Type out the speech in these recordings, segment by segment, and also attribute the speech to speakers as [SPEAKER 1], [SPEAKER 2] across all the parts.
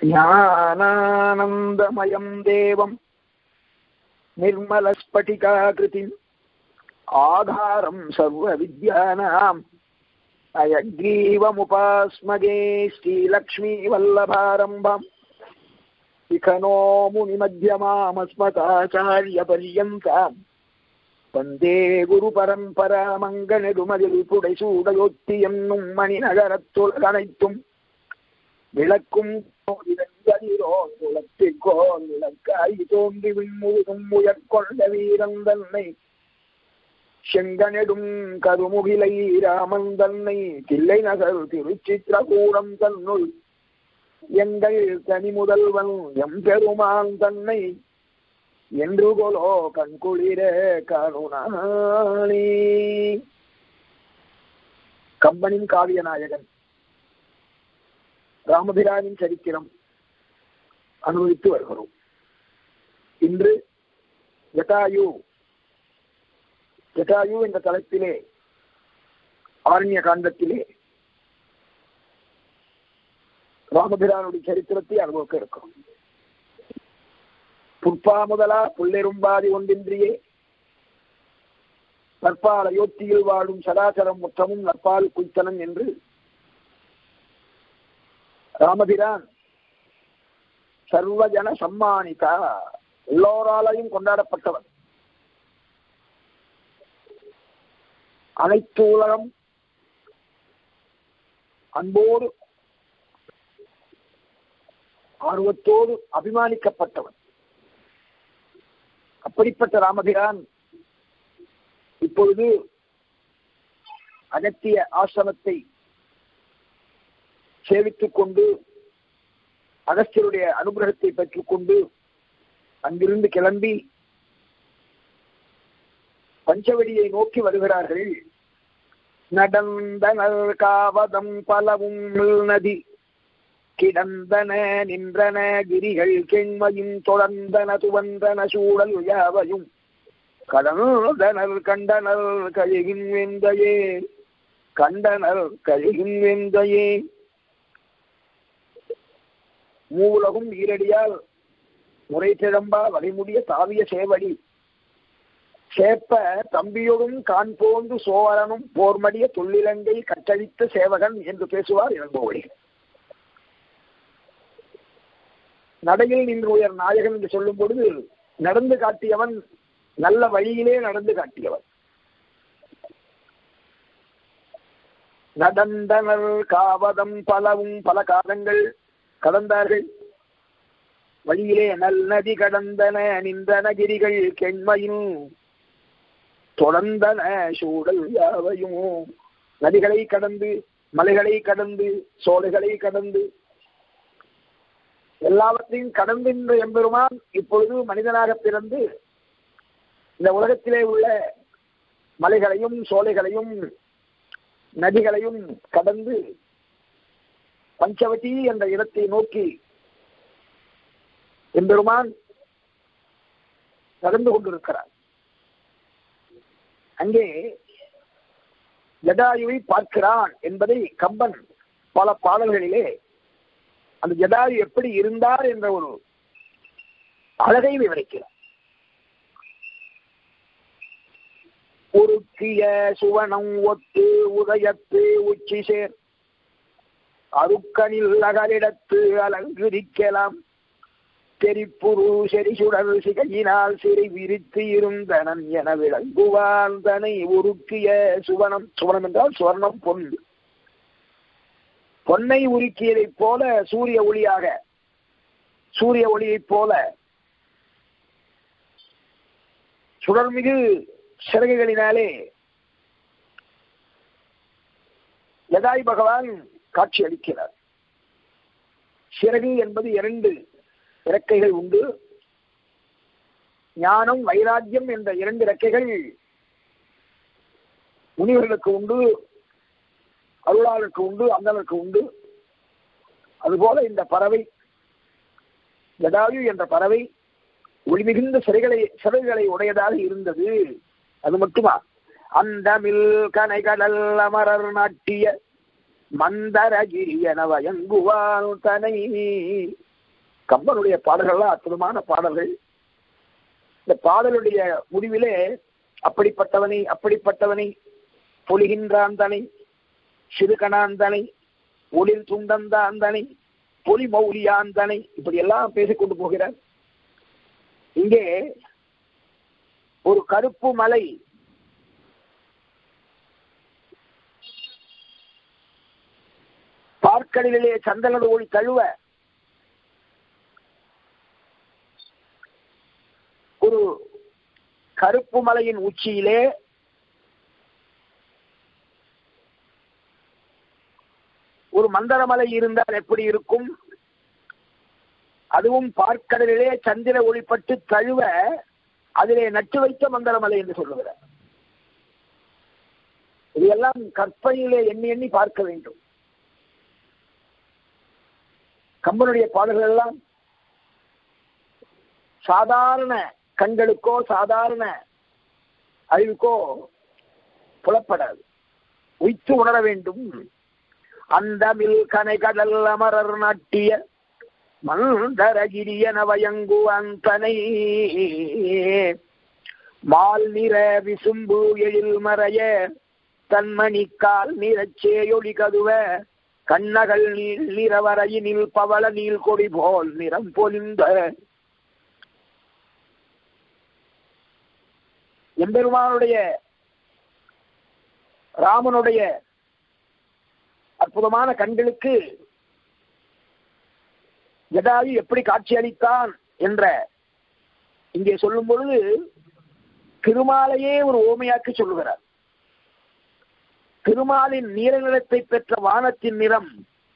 [SPEAKER 1] ज्ञानानन्दमयम् देवम् निर्मलस्फटिकाकृतिम् आधारम् सर्वविद्यानाम् अयग्रीवमुपास्मगे श्रीलक्ष्मीवल्लभारम्भम् शिखनो मुनिमध्यमामस्मताचार्यपर्यन्ताम् வந்தே குரு பரம்பரா மங்கனெடுமதில் புடைசூடையொத்தி என்னும் மணிநகரத்துலகனைத்தும் விளக்கும் குளத்திற்கோன் விளக்காய் தோன்றி விண்முழுதும் உயர்கொண்ட வீரன் தன்னை செங்கனெடும் கருமுகிலை ராமன் தன்னை தில்லை நகர் திருச்சித்திரகூடம் தன்னுள் எங்கள் தனி முதல்வன் எம் பெருமான் தன்னை என்று கொலோ கண்குளிர கருணாளி கம்பனின் காவிய நாயகன் ராமபிரானின் சரித்திரம் அனுபவித்து வருகிறோம் இன்று ஜட்டாயு ஜட்டாயு என்ற தலைப்பிலே ஆரண்ய காண்டத்திலே ராமபிரானுடைய சரித்திரத்தை அனுபவிக்க இருக்கிறோம் புற்பா முதலா புல்லெரும்பாதி ஒன்றின்றியே நற்பால் அயோத்தியில் வாழும் சதாச்சரம் முற்றமும் நற்பால் குய்த்தனன் என்று ராமபிரான் சர்வஜன சம்மானிதா எல்லோராலையும் கொண்டாடப்பட்டவன் அனைத்து உலகம் அன்போடு ஆர்வத்தோடு அபிமானிக்கப்பட்டவன் அப்படிப்பட்ட ராமபிரான் இப்பொழுது அகத்திய ஆசிரமத்தை சேவித்துக் கொண்டு அகஸ்தியருடைய அனுகிரகத்தை பெற்றுக் கொண்டு அங்கிருந்து கிளம்பி பஞ்சவடியை நோக்கி வருகிறார்கள் நடந்தனர் காவதம் பலவும் நதி கிடந்தன நின்றன கிரிகள் கெண்மையும் தொடர்ந்தன துவந்தன சூழல் யாவையும் கடந்தனர் கண்டனர் கழுகின் வெந்தையே கண்டனர் கழுகின் வெந்தையே மூவுலகும் ஈரடியால் முறை திழம்பா வகைமுடிய தாவிய சேவடி சேப்ப தம்பியோடும் கான் போந்து சோழனும் போர்மடிய தொல்லிலங்கை கட்டளித்த சேவகன் என்று பேசுவார் இளங்கோவடி நடையில் நின்று உயர் நாயகன் என்று சொல்லும் பொழுது நடந்து காட்டியவன் நல்ல வழியிலே நடந்து காட்டியவன் நடந்தனர் காவதம் பலவும் பல காலங்கள் கடந்தார்கள் வழியிலே நல் நதி கடந்தன நின்றன கிரிகள் கெண்மையும் தொடர்ந்தன சூழல் யாவையும் நதிகளை கடந்து மலைகளை கடந்து சோலைகளை கடந்து எல்லாவற்றையும் கடந்தின்ற எம்பெருமான் இப்பொழுது மனிதனாக பிறந்து இந்த உலகத்திலே உள்ள மலைகளையும் சோலைகளையும் நதிகளையும் கடந்து பஞ்சவட்டி என்ற இடத்தை நோக்கி எம்பெருமான் நடந்து கொண்டிருக்கிறார் அங்கே ஜடாயுவை பார்க்கிறான் என்பதை கம்பன் பல பாடல்களிலே அந்த ஜடாயு எப்படி இருந்தார் என்ற ஒரு அழகை விவரிக்கிறார் உருக்கிய சுவனம் ஒத்து உதயத்து உச்சி சேர் அருக்கனில் அகலிடத்து அலங்குரிக்கலாம் தெரிப்புரு செரிசுடர் சிகையினால் சிறை விரித்து இருந்தனன் என விளங்குவான் தனை உருக்கிய சுவனம் சுவனம் என்றால் சுவர்ணம் பொன் பொன்னை உருக்கியதைப் போல சூரிய ஒளியாக சூரிய ஒளியைப் போல சுடர்மிகு சிறகுகளினாலே யதாய் பகவான் காட்சி அளிக்கிறார் சிறகு என்பது இரண்டு இறக்கைகள் உண்டு ஞானம் வைராக்கியம் என்ற இரண்டு இறக்கைகள் முனிவர்களுக்கு உண்டு அருளாளருக்கு உண்டு அந்தனருக்கு உண்டு அதுபோல இந்த பறவை ஜடாயு என்ற பறவை ஒளிமிகுந்த சிறைகளை சிறைகளை உடையதாக இருந்தது அது மட்டுமா அந்தமில் கனைகடல் அமரர் நாட்டிய மந்தரகிரி என வயங்குவான் தனை கம்பனுடைய பாடல்கள்லாம் அற்புதமான பாடல்கள் இந்த பாடலுடைய முடிவிலே அப்படிப்பட்டவனை அப்படிப்பட்டவனை பொலிகின்றாந்தனை சிறுகணாந்தனை ஒளிர் துண்டந்தாந்தனை பொலி மௌலியாந்தனை இப்படி எல்லாம் பேசிக்கொண்டு போகிறார் இங்கே ஒரு கருப்பு மலை பார்க்கடலிலே சந்தனோடு ஒளி தழுவ ஒரு கருப்பு மலையின் உச்சியிலே ஒரு மந்தரமலை இருந்தால் எப்படி இருக்கும் அதுவும் பார்க்கடலிலே சந்திர ஒளிப்பட்டு தழுவ அதிலே நட்டு வைத்த மந்தரமலை என்று சொல்லுகிறார் இதையெல்லாம் கற்பனையிலே எண்ணி எண்ணி பார்க்க வேண்டும் கம்பனுடைய பாடல்கள் எல்லாம் சாதாரண கண்களுக்கோ சாதாரண அறிவுக்கோ புலப்படாது உய்த்து உணர வேண்டும் அந்த மில் கனை கடல் அமரர் நாட்டிய மந்தரகிரியன வயங்கு அந்தனை மால் நிற விசும்பு எழில் மறைய தன்மணிக்கால் நிறச்சேயொளி கதுவ கண்ணகள் நீள் நிறவரையினில் பவள நீள் கொடி போல் நிறம் பொலிந்த எம்பெருமானுடைய ராமனுடைய அற்புதமான கண்களுக்கு ஜடாயு எப்படி காட்சி அளித்தான் என்ற இங்கே சொல்லும் பொழுது திருமாலையே ஒரு ஓமையாக்கி சொல்லுகிறார் திருமாலின் நீல நிறத்தை பெற்ற வானத்தின் நிறம்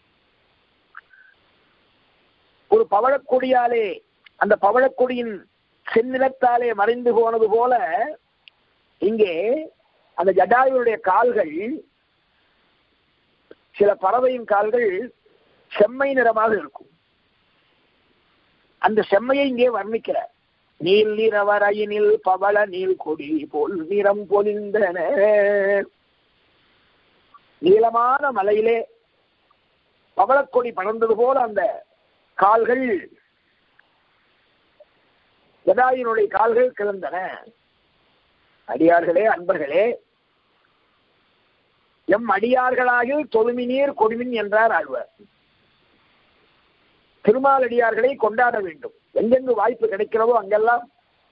[SPEAKER 1] ஒரு பவழக்கொடியாலே அந்த பவழக்கொடியின் செந்நிறத்தாலே மறைந்து போனது போல இங்கே அந்த ஜடாயுடைய கால்கள் சில பறவையின் கால்கள் செம்மை நிறமாக இருக்கும் அந்த செம்மையை இங்கே வர்ணிக்கிறார் நீல் நிறவரையினில் பவள நீல் கொடி போல் நிறம் பொலிந்தன நீளமான மலையிலே பவளக்கொடி படர்ந்தது போல அந்த கால்கள் ஜடாயினுடைய கால்கள் கிளந்தன அடியார்களே அன்பர்களே எம் அடியார்களாகில் தொழுமினீர் கொடுமின் என்றார் ஆழ்வார் திருமாலடியார்களை கொண்டாட வேண்டும் எங்கெங்கு வாய்ப்பு கிடைக்கிறதோ அங்கெல்லாம்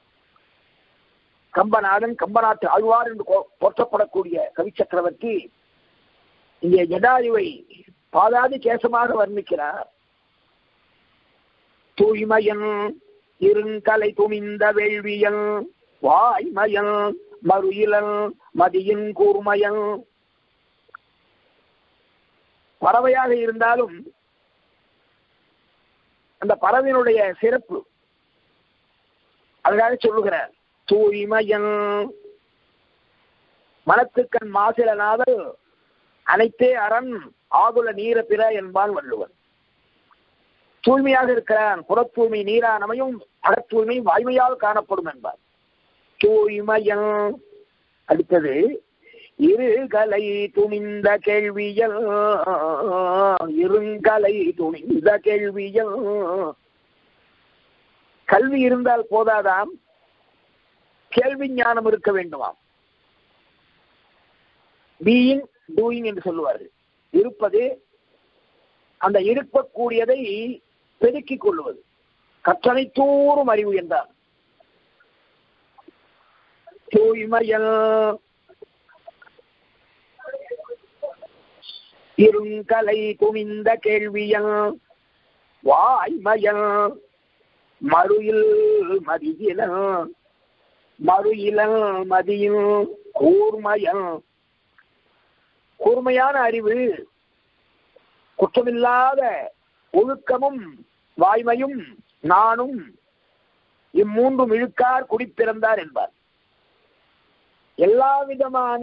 [SPEAKER 1] கம்பநாதன் கம்பநாட்டு ஆழ்வார் என்று போற்றப்படக்கூடிய கவி சக்கரவர்த்தி இங்கே ஜடாயுவை பாதாதி கேசமாக வர்ணிக்கிறார் தூய்மையன் இருங்கலை துணிந்த வேள்வியன் வாய்மயன் மறுயிலன் மதியின் கூர்மயன் பறவையாக இருந்தாலும் அந்த பறவையினுடைய சிறப்பு அதற்காக சொல்லுகிறார் தூய்மையன் மனத்துக்கண் மாசிலனாதல் அனைத்தே அரண் ஆகுல நீர பிற என்பான் வள்ளுவன் தூய்மையாக இருக்கிறான் புற தூய்மை நீரானமையும் அகத்தூய்மை வாய்மையால் காணப்படும் என்பார் தூய்மையன் அடுத்தது இருகலை துணிந்த கேள்வியல் இருங்கலை துணிந்த கேள்வியல் கல்வி இருந்தால் போதாதாம் கேள்வி ஞானம் இருக்க வேண்டுமாம் பீயிங் டூயிங் என்று சொல்லுவார்கள் இருப்பது அந்த இருக்கக்கூடியதை பெருக்கிக் கொள்வது கற்றனை தூறும் அறிவு என்றார் தூய்மையல் இருங்கலை துணிந்த கேள்வியல் வாய்மயல் மறுயில் மதியில மறுயில மதியில் கூர்மயல் கூர்மையான அறிவு குற்றமில்லாத ஒழுக்கமும் வாய்மையும் நானும் இம்மூன்றும் இழுக்கார் குடிப்பிறந்தார் என்பார் எல்லா விதமான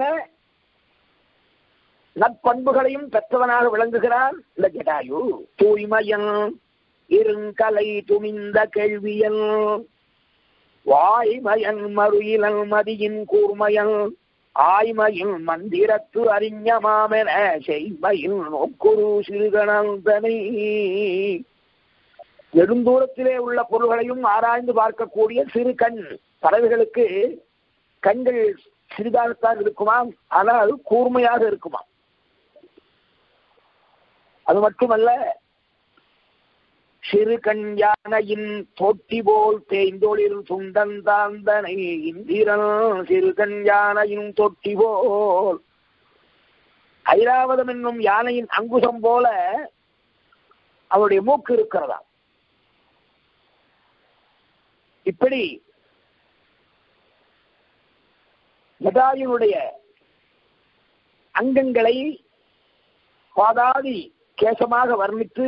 [SPEAKER 1] நற்பண்புகளையும் பெற்றவனாக விளங்குகிறான் இந்த ஜடாயு தூய்மையன் இருங்கலை துணிந்த கேள்வியன் வாய்மயன் மறுயிலன் மதியின் கூர்மயன் ஆய்மையில் மந்திரத்து அறிஞமாமென செய்மையில் நோக்குரு சிறுகணந்தனை நெடுந்தூரத்திலே உள்ள பொருள்களையும் ஆராய்ந்து பார்க்கக்கூடிய சிறு கண் பறவைகளுக்கு கண்கள் சிறிதாகத்தான் இருக்குமாம் ஆனால் கூர்மையாக இருக்குமாம் அது மட்டுமல்ல சிறு கண் யானையின் தொட்டி போல் தேய்ந்தொழில் சுண்டன் தாந்தனை இந்திரன் சிறு கண் யானையின் தொட்டி போல் ஐராவதம் என்னும் யானையின் அங்குசம் போல அவருடைய மூக்கு இருக்கிறதா இப்படி ஜடாயுனுடைய அங்கங்களை பாதாதி கேசமாக வர்ணித்து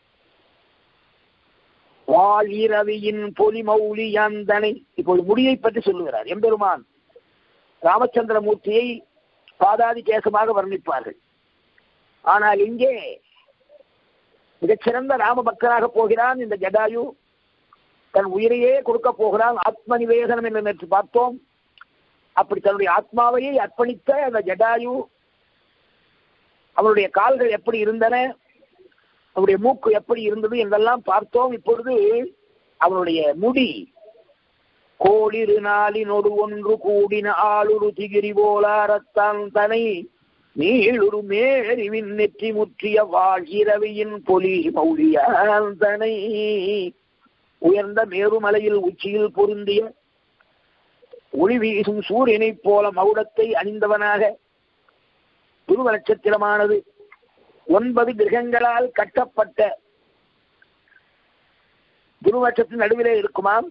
[SPEAKER 1] வாழிரவியின் பொலிமௌலி யாந்தனை இப்போது முடியை பற்றி சொல்லுகிறார் எம்பெருமான் ராமச்சந்திரமூர்த்தியை பாதாதி கேசமாக வர்ணிப்பார்கள் ஆனால் இங்கே மிகச்சிறந்த ராம பக்தராக போகிறான் இந்த ஜடாயு தன் உயிரையே கொடுக்க போகிறான் ஆத்ம நிவேதனம் என்று நேற்று பார்த்தோம் அப்படி தன்னுடைய ஆத்மாவையே அர்ப்பணித்த அந்த ஜடாயு அவருடைய கால்கள் எப்படி இருந்தன அவருடைய மூக்கு எப்படி இருந்தது என்றெல்லாம் பார்த்தோம் இப்பொழுது அவருடைய முடி கோளிரு நாளினொடு ஒன்று கூடின ஆளுரு திகிரி போலாரத்தான் தனை நீளுரு மேரிவின் நெற்றி முற்றிய வாழ்கிரவியின் பொலி மௌலியான் தனை உயர்ந்த மேருமலையில் உச்சியில் பொருந்திய ஒளி வீசும் சூரியனைப் போல மகுடத்தை அணிந்தவனாக துருவ நட்சத்திரமானது ஒன்பது கிரகங்களால் கட்டப்பட்ட துருவட்சத்தின் நடுவிலே இருக்குமாம்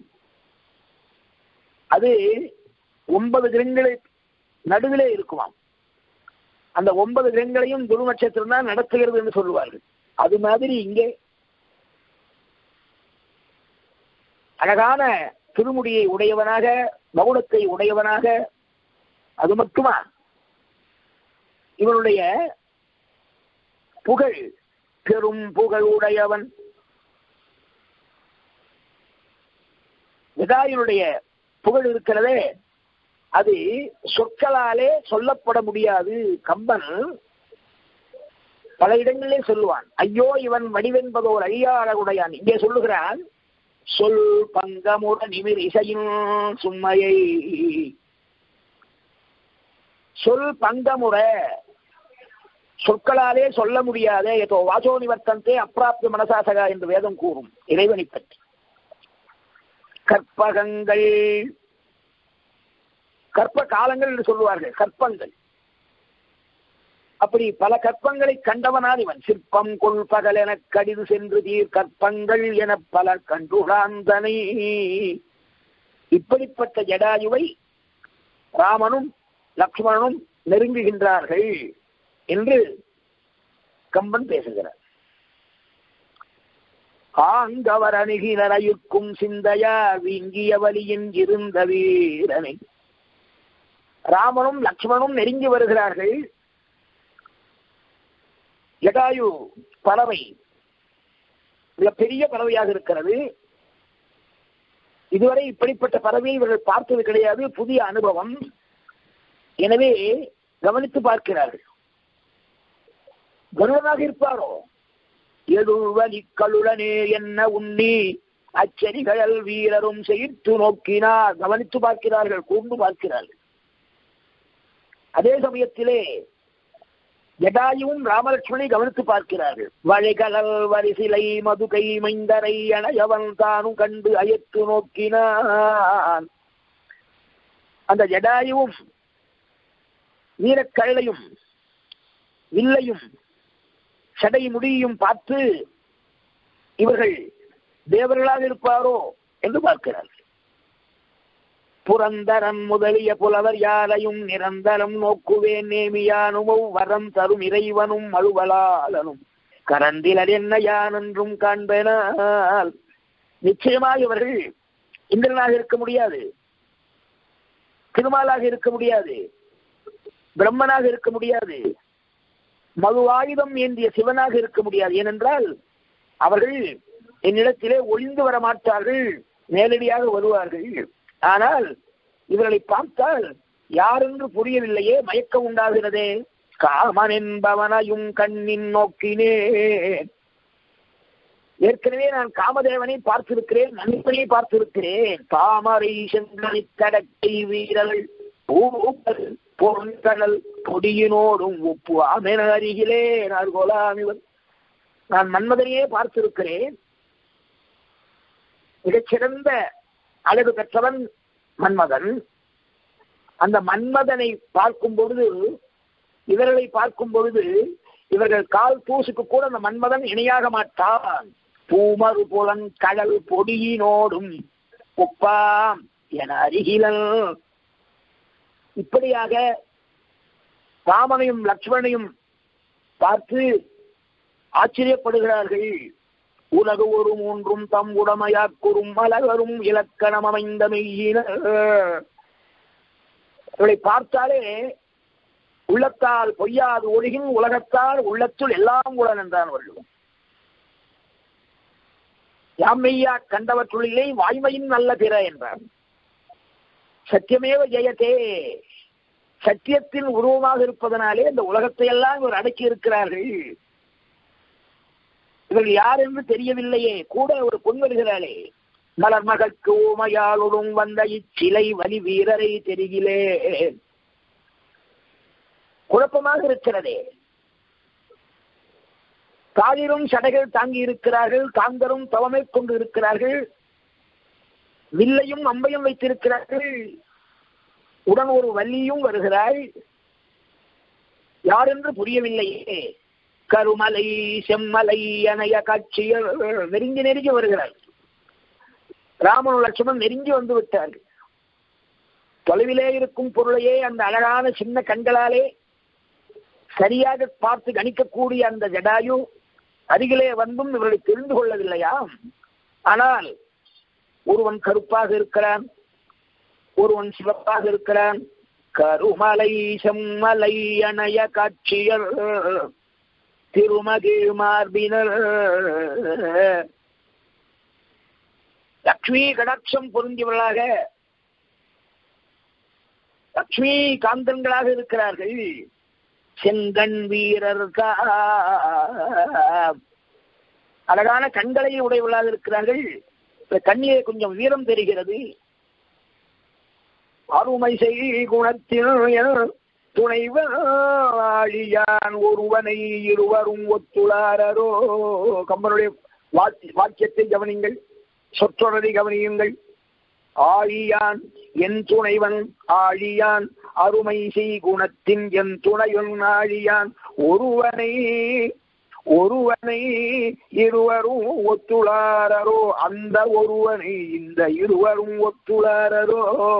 [SPEAKER 1] அது ஒன்பது கிரகங்களை நடுவிலே இருக்குமாம் அந்த ஒன்பது கிரகங்களையும் துருவ நட்சத்திரம் தான் நடத்துகிறது என்று சொல்லுவார்கள் அது மாதிரி இங்கே அழகான திருமுடியை உடையவனாக மகுடத்தை உடையவனாக அது மட்டுமா இவனுடைய புகழ் பெரும் புகழ் உடையவன் விதாயினுடைய புகழ் இருக்கிறதே அது சொற்களாலே சொல்லப்பட முடியாது கம்பன் பல இடங்களிலே சொல்லுவான் ஐயோ இவன் வடிவென்பதோர் அழியாளகுடையான் இங்கே சொல்லுகிறான் சொல் பங்கமுட நிமிர் இசையின் சும்மையை சொல் பங்கமுற சொற்களாலே சொல்ல முடியாத ஏதோ வாசோ நிவர்த்தந்தே அப்பிராப்தி மனசாசகா என்று வேதம் கூறும் இறைவனை பற்றி கற்பகங்கள் கற்ப காலங்கள் என்று சொல்லுவார்கள் கற்பங்கள் அப்படி பல கற்பங்களை கண்டவனால் இவன் சிற்பம் கொள் பகல் என கடிது சென்று தீர் கற்பங்கள் என பல கண்டுடாந்தனை இப்படிப்பட்ட ஜடாயுவை ராமனும் லக்ஷ்மணனும் நெருங்குகின்றார்கள் என்று கம்பன் பேசுகிறார் ஆங்கவர் அணுகினரையுக்கும் சிந்தையா வீங்கிய வலியின் இருந்த வீரனை ராமனும் லக்ஷ்மணும் நெருங்கி வருகிறார்கள் ஜடாயு பறவை மிக பெரிய பறவையாக இருக்கிறது இதுவரை இப்படிப்பட்ட பறவையை இவர்கள் பார்த்தது கிடையாது புதிய அனுபவம் எனவே கவனித்து பார்க்கிறார்கள் கருடனாக இருப்பாரோ எழுவலி கழுடனே என்ன உண்ணி அச்சரிகள் வீரரும் செய்து நோக்கினார் கவனித்து பார்க்கிறார்கள் கூர்ந்து பார்க்கிறார்கள் அதே சமயத்திலே ஜடாயுவும் ராமலட்சுமணை கவனித்து பார்க்கிறார்கள் வழிகலல் வரிசிலை மதுகை மைந்தரை அணையவன் தானும் கண்டு அயத்து நோக்கினான் அந்த ஜடாயுவும் வீரக்கழையும் வில்லையும் சடை முடியும் பார்த்து இவர்கள் தேவர்களாக இருப்பாரோ என்று பார்க்கிறார்கள் புரந்தரன் முதலிய புலவர் யாரையும் நிரந்தரம் நோக்குவேன் நேமியானுமோ வரம் தரும் இறைவனும் அழுவலாளனும் கரந்திலர் என்ன யான் என்றும் காண்பனால் நிச்சயமாக இவர்கள் இந்திரனாக இருக்க முடியாது திருமாலாக இருக்க முடியாது பிரம்மனாக இருக்க முடியாது மது ஆயுதம் ஏந்திய சிவனாக இருக்க முடியாது ஏனென்றால் அவர்கள் என்னிடத்திலே ஒளிந்து வர மாட்டார்கள் நேரடியாக வருவார்கள் ஆனால் இவர்களை பார்த்தால் யாரென்று புரியவில்லையே மயக்கம் உண்டாகிறதே காமன் என்பவனையும் கண்ணின் நோக்கினே ஏற்கனவே நான் காமதேவனை பார்த்திருக்கிறேன் நண்பனை பார்த்திருக்கிறேன் தாமரை செங்கனி தடக்கை வீரர்கள் பூப்பல் பொன்கடல் பொடியினோடும் உப்பு ஆமென அருகிலே நார்கோலாமிவன் நான் மன்மதனையே பார்த்திருக்கிறேன் மிகச்சிறந்த அழகு பெற்றவன் மன்மதன் அந்த மன்மதனை பார்க்கும் பொழுது இவர்களை பார்க்கும் பொழுது இவர்கள் கால் தூசுக்கு கூட அந்த மன்மதன் இணையாக மாட்டான் பூமறு புலன் கடல் பொடியினோடும் உப்பாம் என அருகிலன் இப்படியாக ராமனையும் லக்ஷ்மணையும் பார்த்து ஆச்சரியப்படுகிறார்கள் உலகு ஒரு மூன்றும் தம் உடமையாக்குறும் மலகரும் இலக்கணம் அமைந்த மெய்யினர் இவளை பார்த்தாலே உள்ளத்தால் பொய்யாது ஒழுகின் உலகத்தால் உள்ளத்துள் எல்லாம் உடன் என்றான் வள்ளுவன் யாமையா கண்டவற்றுள்ளிலே வாய்மையின் நல்ல பிற என்றான் சத்தியமேவ ஜெயத்தே சத்தியத்தின் உருவமாக இருப்பதனாலே இந்த உலகத்தை எல்லாம் இவர் அடக்கி இருக்கிறார்கள் இவர்கள் யார் என்று தெரியவில்லையே கூட ஒரு பொன் வருகிறாளே மலர் மகற்கு ஊமையாளுடன் வந்த இச்சிலை வலி வீரரை தெரிகிலே குழப்பமாக இருக்கிறதே காலிலும் சடைகள் தாங்கி இருக்கிறார்கள் காந்தரும் தவமை கொண்டு இருக்கிறார்கள் வில்லையும் அம்பையும் வைத்திருக்கிறார்கள் உடன் ஒரு வள்ளியும் வருகிறாள் யார் என்று புரியவில்லையே கருமலை செம்மலை அணைய காட்சியர் நெருங்கி நெருங்கி வருகிறார் ராமன் லட்சுமணன் நெருங்கி வந்து விட்டார்கள் தொலைவிலே இருக்கும் பொருளையே அந்த அழகான சின்ன கண்களாலே சரியாக பார்த்து கணிக்கக்கூடிய அந்த ஜடாயு அருகிலே வந்தும் இவர்களை தெரிந்து கொள்ளவில்லையா ஆனால் ஒருவன் கருப்பாக இருக்கிறான் ஒருவன் சிவப்பாக இருக்கிறான் கருமலை செம்மலை அணைய காட்சியர் திருமகிழ் மார்பினர் லக்ஷ்மி கடாட்சம் பொருந்தியவர்களாக லக்ஷ்மி காந்தன்களாக இருக்கிறார்கள் செங்கண் வீரர் அழகான கண்களை உடையவர்களாக இருக்கிறார்கள் இந்த கண்ணிலே கொஞ்சம் வீரம் தெரிகிறது அருமை செய் குணத்தில் துணைவாழியான் ஒருவனை இருவரும் ஒத்துளாரோ கம்பனுடைய வாக்கியத்தை கவனிங்கள் சொற்றொடரை கவனியுங்கள் ஆழியான் என் துணைவன் ஆழியான் அருமை செய் குணத்தின் என் துணையொன் ஆழியான் ஒருவனை ஒருவனை இருவரும் ஒத்துளாரோ அந்த ஒருவனை இந்த இருவரும் ஒத்துளாரோ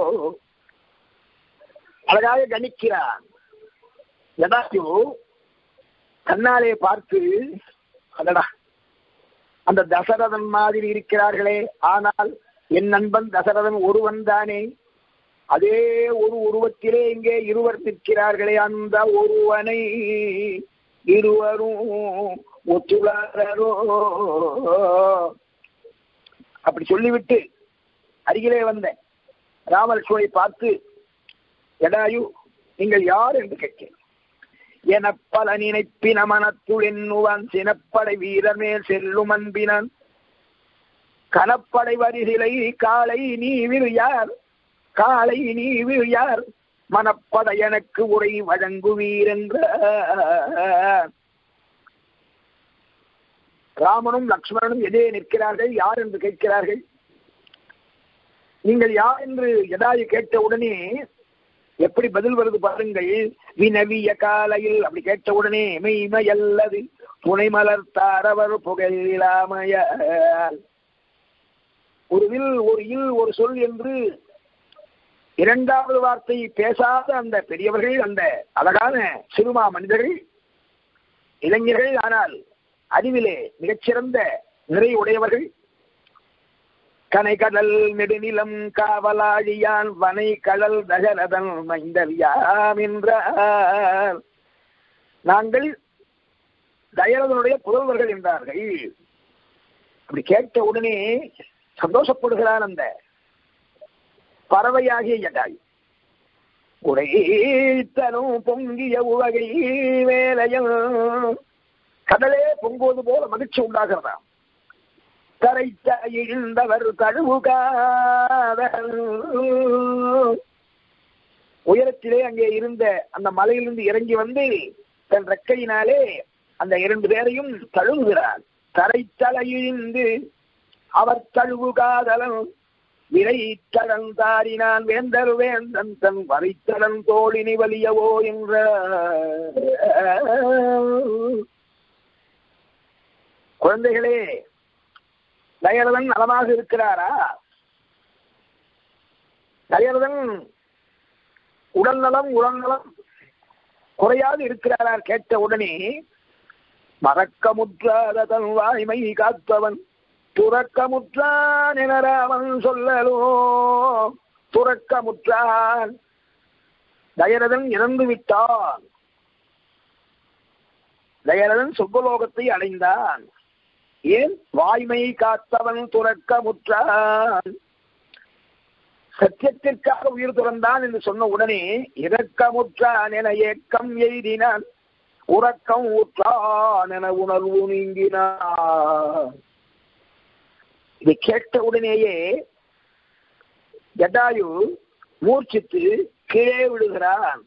[SPEAKER 1] அழகாக கணிக்கிறான் எதாச்சு கண்ணாலே பார்த்து அதடா அந்த தசரதன் மாதிரி இருக்கிறார்களே ஆனால் என் நண்பன் தசரதன் ஒருவன் தானே அதே ஒரு உருவத்திலே இங்கே இருவர் நிற்கிறார்களே அந்த ஒருவனை இருவரும் ஒத்துளாரோ அப்படி சொல்லிவிட்டு அருகிலே வந்த ராமலட்சுமனை பார்த்து எடாயு நீங்கள் யார் என்று கேட்கிறேன் என பல நினைப்பின மனத்துள் எண்ணுவான் சினப்படை வீரர் மேல் செல்லும் அன்பினான் கனப்படை வரிசிலை காலை நீ விரு யார் காலை நீ விரு யார் மனப்பட எனக்கு உரை வழங்குவீர் என்ற ராமனும் லக்ஷ்மணனும் எதே நிற்கிறார்கள் யார் என்று கேட்கிறார்கள் நீங்கள் யார் என்று எதாயு கேட்ட உடனே எப்படி பதில் வருது பாருங்கள் வினவிய காலையில் அப்படி கேட்ட உடனே மெய்மையல்லது துணை மலர்த்தாரவர் புகழிலாமையால் ஒரு வில் ஒரு இல் ஒரு சொல் என்று இரண்டாவது வார்த்தை பேசாத அந்த பெரியவர்கள் அந்த அழகான சிறுமா மனிதர்கள் இளைஞர்கள் ஆனால் அறிவிலே மிகச்சிறந்த நிறை உடையவர்கள் கனை கடல் நெடுநிலம் காவலாழியான் வனை கடல் தகரதன் மைந்தவியாம் என்றார் நாங்கள் தயரதனுடைய புதல்வர்கள் என்றார்கள் அப்படி கேட்ட உடனே சந்தோஷப்படுகிறான் அந்த பறவையாகிய ஜடாய் உடைத்தனும் பொங்கிய உவகை வேலையில் கடலே பொங்குவது போல மகிழ்ச்சி உண்டாகிறதாம் கரைத்த இழ்ந்தவர் தழுவுகாதல் உயரத்திலே அங்கே இருந்த அந்த மலையிலிருந்து இறங்கி வந்து தன் ரெக்கையினாலே அந்த இரண்டு பேரையும் தழுவுகிறார் தரைத்தலையிழிந்து அவர் தழுவுகாதலன் விரைத்தடன் தாரினான் வேந்தர் வேந்தன் தன் வரைத்தடன் தோழினி வலியவோ என்ற குழந்தைகளே தயரதன் நலமாக இருக்கிறாரா தயரதன் உடல் நலம் உடல் நலம் குறையாது இருக்கிறாரா கேட்ட உடனே மறக்க முற்றாத தன் வாய்மை காத்தவன் துறக்க முற்றான் என ராமன் சொல்லலோ துறக்க முற்றான் தயரதன் இறந்து விட்டான் தயரதன் சொர்க்கலோகத்தை அடைந்தான் ஏன் வாய்மை காத்தவன் துறக்க முற்றான் சத்தியத்திற்காக உயிர் துறந்தான் என்று சொன்ன உடனே இறக்கமுற்றான் என ஏக்கம் எய்தினான் உறக்கம் ஊற்றான் என உணர்வு நீங்கினான் இதை கேட்ட உடனேயே ஜடாயு மூர்ச்சித்து கீழே விடுகிறான்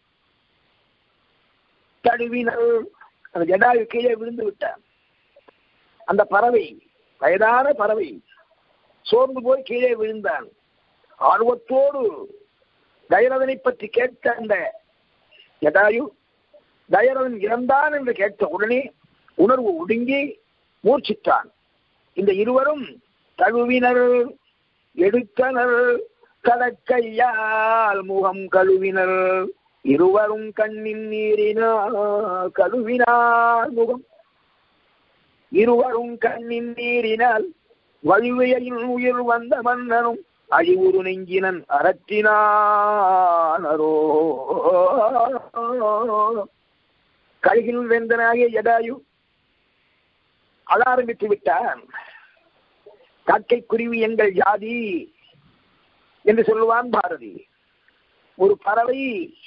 [SPEAKER 1] தழுவினல் அந்த ஜடாயு கீழே விழுந்து விட்டான் அந்த பறவை வயதான பறவை சோர்ந்து போய் கீழே விழுந்தான் ஆர்வத்தோடு தயரதனை பற்றி கேட்ட அந்த ஜடாயு தயரதன் இறந்தான் என்று கேட்ட உடனே உணர்வு ஒடுங்கி மூர்ச்சித்தான் இந்த இருவரும் தழுவினர் எடுத்தனர் கடற்கையால் முகம் கழுவினர் இருவரும் கண்ணின் நீரினால் கழுவினார் முகம் இருவரும் கண்ணின் நீரினால் வலுவையில் உயிர் வந்த மன்னனும் அழிவுறு நெஞ்சினன் அறத்தினானரோ கழுகில் வேந்தனாகிய ஜடாயு அழ ஆரம்பித்து விட்டான் காக்கை குருவி எங்கள் ஜாதி என்று சொல்லுவான் பாரதி ஒரு பறவை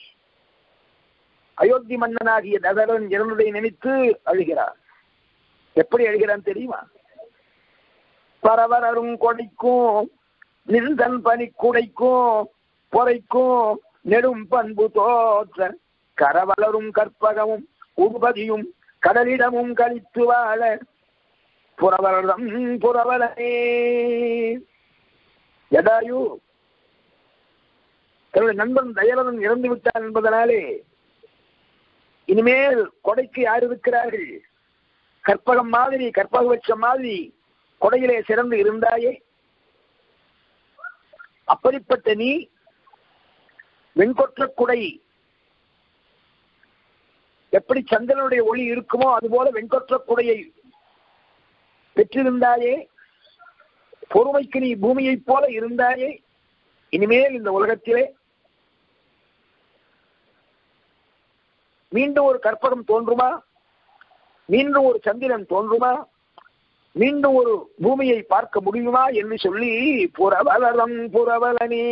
[SPEAKER 1] அயோத்தி மன்னனாகிய தசரன் இறந்ததை நினைத்து அழுகிறான் எப்படி அழுகிறான் தெரியுமா பரவரரும் கொடைக்கும் நின்றன் பனி குடைக்கும் பொறைக்கும் நெடும் பண்பு தோற்ற கரவலரும் கற்பகமும் உபதியும் கடலிடமும் கழித்து வாழ புறவரம் புறவலனே யதாயு தன்னுடைய நண்பன் தயரதன் இறந்து விட்டான் என்பதனாலே இனிமேல் கொடைக்கு யார் இருக்கிறார்கள் கற்பகம் மாதிரி கற்பக வச்சம் மாதிரி கொடையிலே சிறந்து இருந்தாயே அப்படிப்பட்ட நீ வெண்கொற்ற குடை எப்படி சந்திரனுடைய ஒளி இருக்குமோ அதுபோல வெண்கொற்ற குடையை பெற்றிருந்தாயே பொறுமைக்கு நீ பூமியைப் போல இருந்தாயே இனிமேல் இந்த உலகத்திலே மீண்டும் ஒரு கற்பகம் தோன்றுமா மீண்டும் ஒரு சந்திரன் தோன்றுமா மீண்டும் ஒரு பூமியை பார்க்க முடியுமா என்று சொல்லி புறவலரம் புறவலனே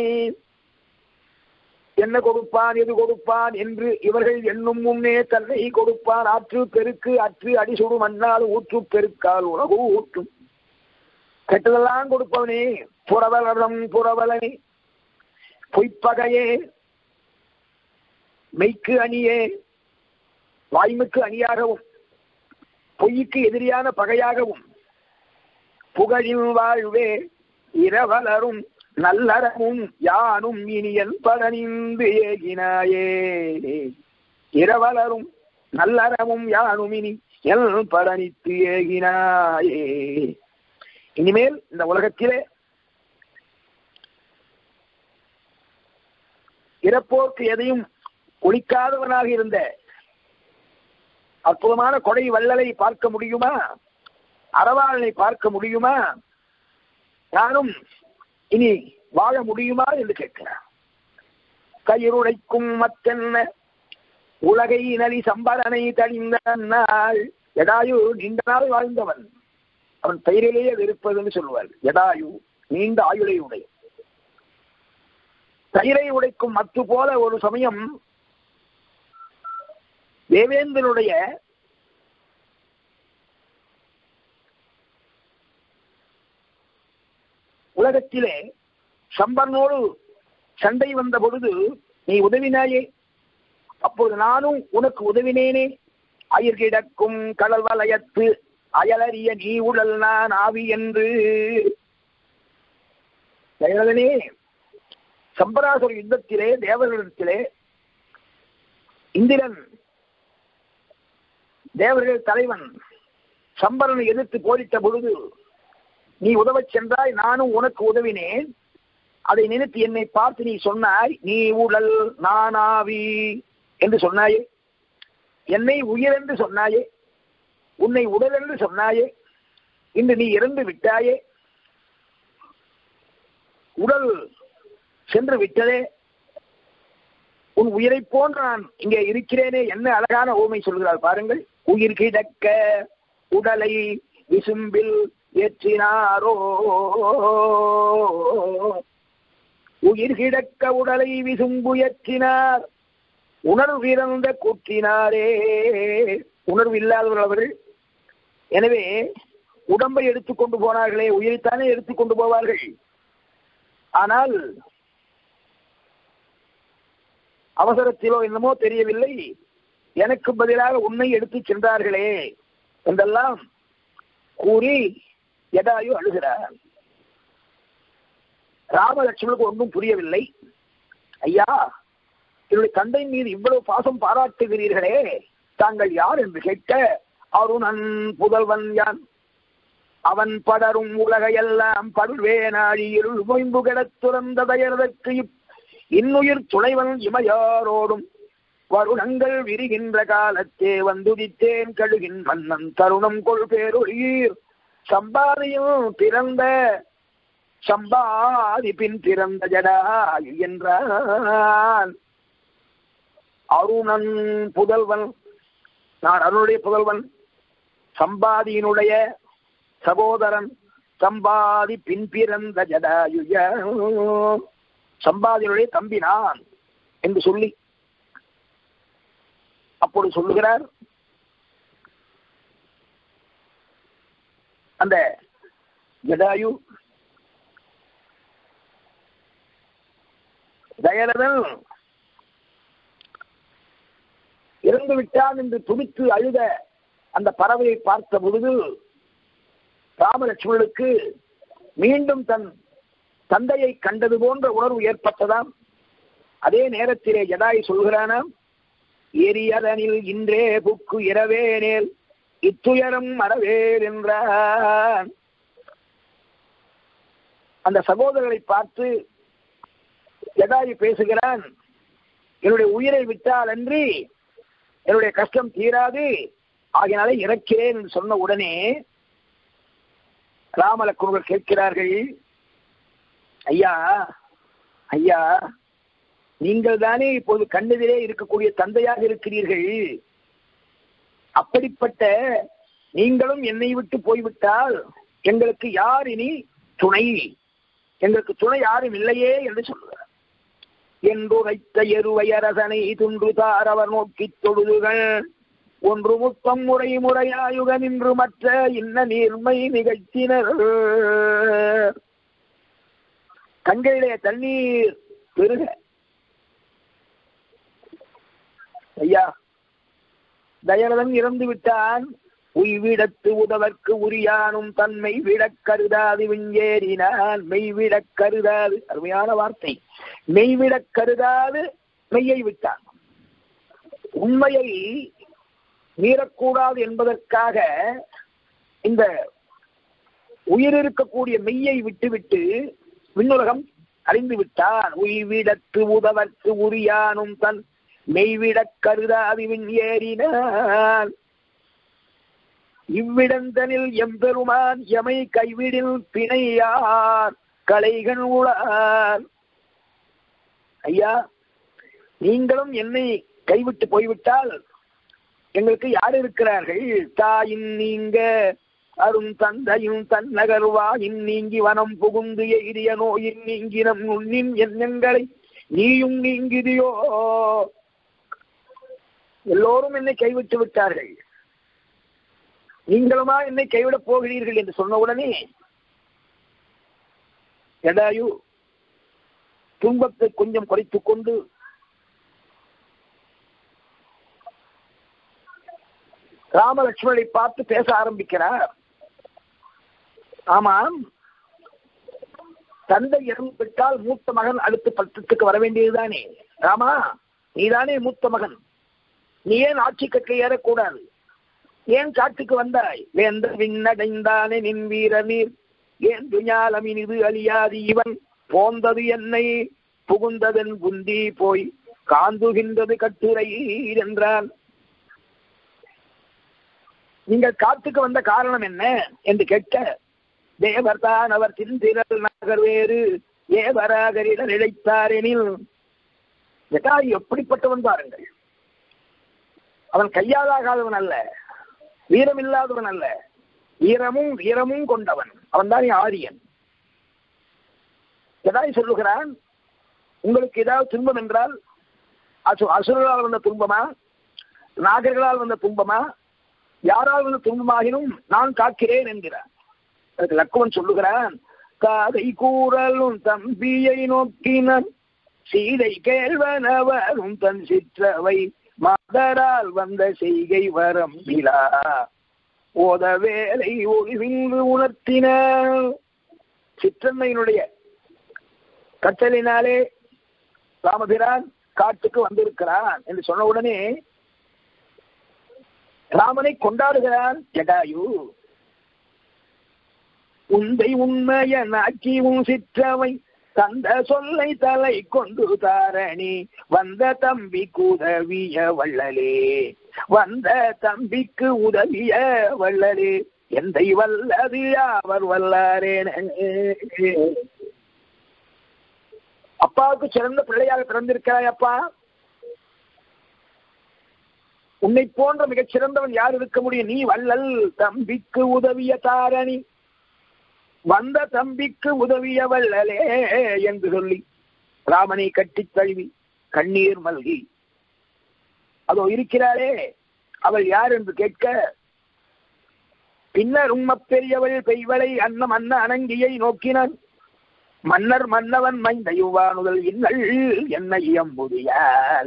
[SPEAKER 1] என்ன கொடுப்பான் எது கொடுப்பான் என்று இவர்கள் எண்ணும் முன்னே தன்னை கொடுப்பான் ஆற்று பெருக்கு அற்று அடிசுடு மண்ணால் ஊற்று பெருக்கால் உணவு ஊற்றும் கெட்டதெல்லாம் கொடுப்பவனே புறவலரம் புறவலனே பொய்ப்பகையே மெய்க்கு அணியே வாய்மைக்கு அணியாகவும் பொய்க்கு எதிரியான பகையாகவும் புகழின் வாழ்வே இரவலரும் நல்லறமும் யானும் இனியல் படனிந்து ஏகினாயே இரவலரும் நல்லறமும் யானும் இனி எல் படனித்து ஏகினாயே இனிமேல் இந்த உலகத்திலே இறப்போர்க்கு எதையும் ஒழிக்காதவனாக இருந்த அற்புதமான கொடை வள்ளலை பார்க்க முடியுமா அறவாளனை பார்க்க முடியுமா நானும் இனி வாழ முடியுமா என்று கேட்கிறார் கயிறுடைக்கும் மத்தென்ன உலகை நலி சம்பரனை தழிந்த நாள் எடாயு நீண்ட நாள் வாழ்ந்தவன் அவன் பெயரிலேயே வெறுப்பதுன்னு சொல்லுவார் எடாயு நீண்ட ஆயுளை உடைய தயிரை உடைக்கும் மத்து போல ஒரு சமயம் தேவேந்திரனுடைய உலகத்திலே சம்பரனோடு சண்டை வந்த பொழுது நீ உதவினாயே அப்போது நானும் உனக்கு உதவினேனே அயிர் கிடக்கும் கடல் வலயத்து அயலறிய நீ உடல் நான் ஆவி என்று தயரதனே சம்பராசுர யுத்தத்திலே தேவர்களிடத்திலே இந்திரன் தேவர்கள் தலைவன் சம்பரனை எதிர்த்து போரிட்ட பொழுது நீ உதவச் சென்றாய் நானும் உனக்கு உதவினேன் அதை நினைத்து என்னை பார்த்து நீ சொன்னாய் நீ உடல் நானாவி என்று சொன்னாயே என்னை உயிர் என்று சொன்னாயே உன்னை உடல் என்று சொன்னாயே இன்று நீ இறந்து விட்டாயே உடல் சென்று விட்டதே உன் உயிரை போன்று நான் இங்கே இருக்கிறேனே என்ன அழகான ஓமை சொல்கிறார் பாருங்கள் உயிர் கிடக்க உடலை விசும்பில் ஏற்றினாரோ உயிர் கிடக்க உடலை விசும்பு ஏற்றினார் உணர்வு இறந்த கூற்றினாரே உணர்வு இல்லாதவர்கள் அவர்கள் எனவே உடம்பை எடுத்துக்கொண்டு போனார்களே உயிரைத்தானே எடுத்துக்கொண்டு போவார்கள் ஆனால் அவசரத்திலோ என்னமோ தெரியவில்லை எனக்கு பதிலாக உன்னை எடுத்து சென்றார்களே என்றெல்லாம் கூறி எதாயு அழுகிறார் ராமலட்சுமணுக்கு ஒன்றும் புரியவில்லை ஐயா என்னுடைய தந்தை மீது இவ்வளவு பாசம் பாராட்டுகிறீர்களே தாங்கள் யார் என்று கேட்க அருணன் புதல்வன் யான் அவன் படரும் உலகையெல்லாம் படுவேனாழி இருள் மொயம்பு கிடத் துறந்த தயர்தற்கு இன்னுயிர் துணைவன் இமையாரோடும் வருணங்கள் விரிகின்ற காலத்தே வந்துதித்தேன் கழுகின் மன்னன் தருணம் கொள் பேரொழியீர் சம்பாதியும் பிறந்த சம்பாதி பின் பிறந்த ஜடாயு என்றான் அருணன் புதல்வன் நான் அருணுடைய புதல்வன் சம்பாதியினுடைய சகோதரன் சம்பாதி பின் பிறந்த ஜடாயுய சம்பாதியினுடைய தம்பி நான் என்று சொல்லி அப்பொழுது சொல்லுகிறார் அந்த ஜடாயு தயரதன் இறந்து விட்டான் என்று துடித்து அழுத அந்த பறவையை பார்த்த பொழுது ராமலட்சுமணனுக்கு மீண்டும் தன் தந்தையை கண்டது போன்ற உணர்வு ஏற்பட்டதாம் அதே நேரத்திலே ஜடாய் சொல்கிறானாம் எரியதனில் இன்றே புக்கு இரவேனேல் இத்துயரம் மறவேல் என்றான் அந்த சகோதரரை பார்த்து ஜடாயு பேசுகிறான் என்னுடைய உயிரை விட்டால் அன்றி என்னுடைய கஷ்டம் தீராது ஆகினாலே இறக்கிறேன் என்று சொன்ன உடனே ராமலக்குருவர் கேட்கிறார்கள் ஐயா ஐயா நீங்கள் தானே இப்போது கண்ணெதிரே இருக்கக்கூடிய தந்தையாக இருக்கிறீர்கள் அப்படிப்பட்ட நீங்களும் என்னை விட்டு போய்விட்டால் எங்களுக்கு யார் இனி துணை எங்களுக்கு துணை யாரும் இல்லையே என்று சொல்லுகிறார் என்றுரைத்த எருவையரசனை துன்று தாரவர் நோக்கித் தொழுதுகள் ஒன்று முத்தம் முறை முறையாயுக நின்று மற்ற இன்ன நீர்மை நிகழ்த்தினர் கண்களிலே தண்ணீர் பெருக ஐயா தயரதன் இறந்து விட்டான் உய்விடத்து உதவற்கு உரியானும் தன்மை விடக் கருதாது விஞ்சேறினான் மெய்விடக் கருதாது அருமையான வார்த்தை மெய்விடக் கருதாது மெய்யை விட்டான் உண்மையை மீறக்கூடாது என்பதற்காக இந்த உயிர் இருக்கக்கூடிய மெய்யை விட்டுவிட்டு விண்ணுலகம் அறிந்து விட்டான் உய்விடத்து உதவற்கு உரியானும் தன் மெய்விடக் கருதாது விண் ஏறினான் இவ்விடந்தனில் எம்பெருமான் எமை கைவிடில் பிணையார் கலைகள் உளார் ஐயா நீங்களும் என்னை கைவிட்டு போய்விட்டால் எங்களுக்கு யார் இருக்கிறார்கள் தாயின் நீங்க அரும் தந்தையும் தன்னகர்வாயின் நீங்கி வனம் புகுந்து எகிரிய நோயின் நீங்கினம் உன்னின் எண்ணங்களை நீயும் நீங்கிதியோ எல்லோரும் என்னை கைவிட்டு விட்டார்கள் நீங்களுமா என்னை கைவிடப் போகிறீர்கள் என்று சொன்ன உடனே ஜடாயு துன்பத்தை கொஞ்சம் குறைத்துக் கொண்டு ராமலட்சுமணனை பார்த்து பேச ஆரம்பிக்கிறார் ஆமாம் தந்தை இறந்து விட்டால் மூத்த மகன் அடுத்த பட்டத்துக்கு வர வேண்டியதுதானே ராமா நீதானே மூத்த மகன் நீ ஏன் ஆட்சி கட்டை ஏறக்கூடாது ஏன் காட்டுக்கு வந்தாய் வேந்த விண்ணடைந்தானே நின் வீர நீர் ஏன் துஞாலமினிது அழியாது இவன் போந்தது என்னை புகுந்ததன் குந்தி போய் காந்துகின்றது கட்டுரை என்றான் நீங்கள் காட்டுக்கு வந்த காரணம் என்ன என்று கேட்க தேவர்தான் அவர் தின்திரல் நகர் வேறு ஏவராகரிட நிலைத்தாரெனில் ஜட்டாயு எப்படிப்பட்டவன் பாருங்கள் அவன் கையாலாகாதவன் அல்ல வீரம் இல்லாதவன் அல்ல வீரமும் வீரமும் கொண்டவன் அவன் தான் ஆரியன் ஜடாய் சொல்லுகிறான் உங்களுக்கு ஏதாவது துன்பம் என்றால் அசு அசுரர்களால் வந்த துன்பமா நாகர்களால் வந்த துன்பமா யாரால் வந்த துன்பமாகினும் நான் காக்கிறேன் என்கிறான் அதுக்கு லக்குவன் சொல்லுகிறான் காதை கூறலும் தம்பியை நோக்கினன் சீதை கேள்வனவரும் தன் சிற்றவை மாதரால் வந்த செய்கை வரம் விழா ஓத வேலை ஒளிவிந்து உணர்த்தின சிற்றன்மையினுடைய கட்டளினாலே ராமபிரான் காட்டுக்கு வந்திருக்கிறான் என்று சொன்ன உடனே ராமனை கொண்டாடுகிறான் ஜடாயு உந்தை உண்மைய நாக்கி உன் சிற்றவை தந்த சொல்லை தலை கொண்டு தாரணி வந்த தம்பிக்கு உதவிய வள்ளலே வந்த தம்பிக்கு உதவிய வள்ளலே எந்தை வல்லது அவர் வல்லாரேன அப்பாவுக்கு சிறந்த பிள்ளையாக பிறந்திருக்கிறாய் அப்பா உன்னை போன்ற மிகச் சிறந்தவன் யார் இருக்க முடியும் நீ வள்ளல் தம்பிக்கு உதவிய தாரணி வந்த தம்பிக்கு உதவிய வள்ளலே என்று சொல்லி ராமனை கட்டித் தழுவி கண்ணீர் மல்கி அதோ இருக்கிறாளே அவள் யார் என்று கேட்க பின்னர் உம்ம பெரியவள் பெய்வளை அன்னம் அன்ன அணங்கியை நோக்கினான் மன்னர் மன்னவன் மைந்த யுவானுதல் இன்னல் என்ன இயம்புதியார்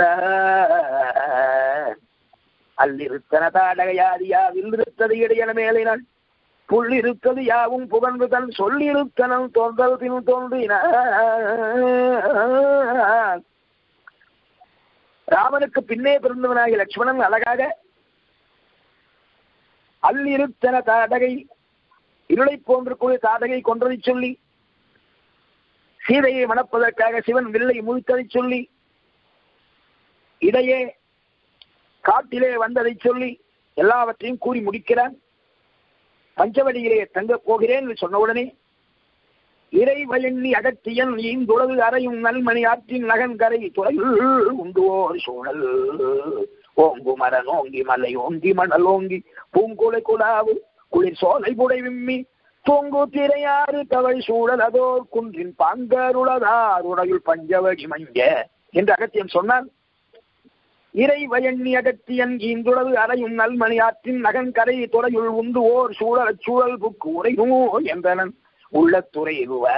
[SPEAKER 1] என்றார் அல்லிருத்தன தாடகையாதியாவில் இருத்தது இடையன மேலினாள் புள்ளிருத்தது யாவும் புகழ்ந்து தன் சொல்லிருத்தனம் தோன்றல் பின் தோன்றின ராமனுக்கு பின்னே பிறந்தவனாகிய லட்சுமணன் அழகாக அல்லிருத்தன தாடகை இருளை போன்று கூடிய தாடகை கொன்றதை சொல்லி சீதையை மணப்பதற்காக சிவன் வில்லை முழித்ததை சொல்லி இடையே காட்டிலே வந்ததை சொல்லி எல்லாவற்றையும் கூறி முடிக்கிறான் பஞ்சவடியிலே தங்கப் போகிறேன் என்று சொன்னவுடனே இறை வயண்ணி அகத்தியன் ஈந்துளவு அறையும் நல்மணி ஆற்றின் நகன் கரை துறையுள் உண்டு ஓர் சூழல் ஓங்கு மரன் ஓங்கி மலை ஓங்கி மணல் ஓங்கி பூங்குலை குலாவு குளிர் சோலை புடை விம்மி தூங்கு திரையாறு தவள் சூழல் அதோர் குன்றின் பாங்கருளதார் உடையுள் பஞ்சவடி மஞ்ச என்று அகத்தியன் சொன்னான் இறை வயண்ணி அகத்தியன் ஈந்துளவு அறையும் நல்மணி ஆற்றின் நகன் கரை துறையுள் உண்டு ஓர் சூழல் சூழல் புக்கு உரையுமோ என்றனன் உள்ளத்துறை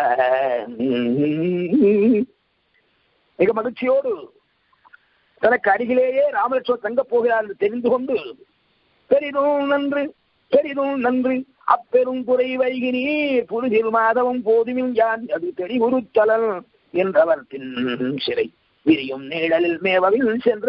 [SPEAKER 1] மிக மகிழ்ச்சியோடு தனக்கு அருகிலேயே ராமலட்சுமன் தங்கப் போகிறார் என்று தெரிந்து கொண்டு பெரிதும் நன்று பெரிதும் நன்று அப்பெரும் குறை வைகினீர் புரிதில் மாதவம் போதுமில் யான் அது தெளிவுறுத்தலன் என்றவர் பின் சிறை விரியும் நிழலில் மேவவில் சென்ற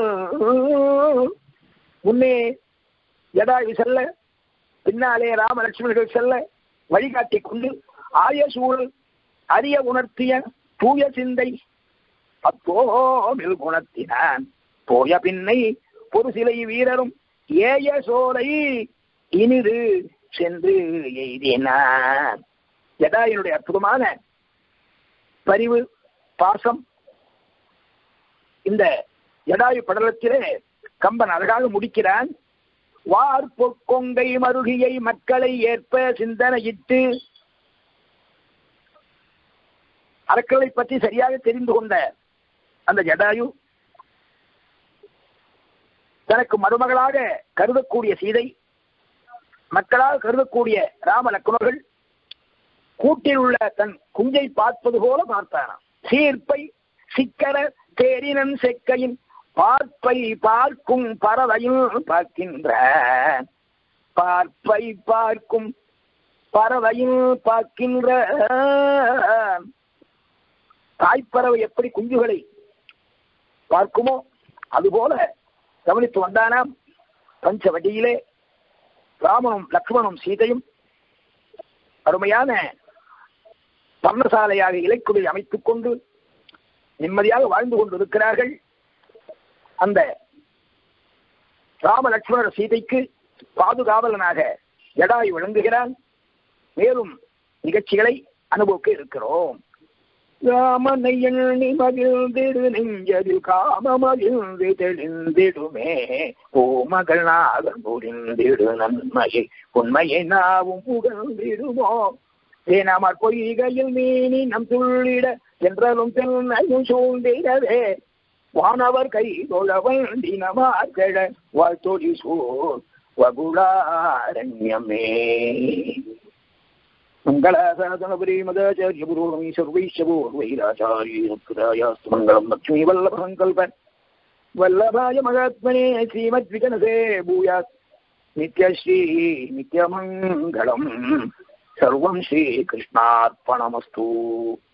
[SPEAKER 1] முன்னே ஜடாயு செல்ல பின்னாலே ராமலட்சுமணர்கள் செல்ல வழிகாட்டி கொண்டு ஆய சூழல் அரிய உணர்த்திய தூய சிந்தை பத்தோமில் குணத்தினான் போய பின்னை ஒரு சிலை வீரரும் ஏய சோலை இனிது சென்று எய்தினான் ஜடாயினுடைய அற்புதமான பரிவு பாசம் இந்த ஜடாயு படலத்திலே கம்பன் அழகாக முடிக்கிறான் வார் பொற்கொங்கை மருகியை மக்களை ஏற்ப சிந்தனையிட்டு அரக்களை பற்றி சரியாக தெரிந்து கொண்ட அந்த ஜடாயு தனக்கு மருமகளாக கருதக்கூடிய சீதை மக்களால் கருதக்கூடிய ராம லக்குணர்கள் கூட்டில் உள்ள தன் குஞ்சை பார்ப்பது போல பார்த்தானாம் சீர்ப்பை சிக்கர தேரினன் செக்கையின் பார்ப்பை பார்க்கும் பறவையும் பார்க்கின்ற பார்ப்பை பார்க்கும் பறவையும் பார்க்கின்ற தாய்ப்பறவை எப்படி குஞ்சுகளை பார்க்குமோ அதுபோல கவனித்து வந்தானாம் பஞ்சவடியிலே ராமனும் லக்ஷ்மணும் சீதையும் அருமையான பர்ணசாலையாக இலைக்குடி அமைத்துக் கொண்டு நிம்மதியாக வாழ்ந்து கொண்டிருக்கிறார்கள் அந்த ராம லட்சுமணர் சீதைக்கு பாதுகாவலனாக ஜடாய் விளங்குகிறான் மேலும் நிகழ்ச்சிகளை அனுபவிக்க இருக்கிறோம் ராமனை எண்ணி மகிழ்ந்திடு நெஞ்சதில் காமமகிழ்ந்து தெளிந்திடுமே ஓ மகள் நாகன் புரிந்திடு நன்மையை உண்மையை நாவும் புகழ்ந்திடுமோ தேனாமற் பொய்கையில் மீனி நம் துள்ளிட என்றலும் தென்னையும் சூழ்ந்திடவே வானவர் கை தொழ வண்டினமார்கழ வாழ்த்தொழி சூழ் வகுளாரண்யமே மங்களாசாதனபுரீமதாச்சாரியபுரோகமீ சர்வைஷபூர்வைராச்சாரியஸ்து மங்களம் லக்ஷ்மீ வல்லப சங்கல்ப வல்லபாய மகாத்மனே ஸ்ரீமத் விகனசே பூயாத் நித்யஸ்ரீ நித்யமங்கலம் சர்வம் ஸ்ரீகிருஷ்ணார்ப்பணமஸ்து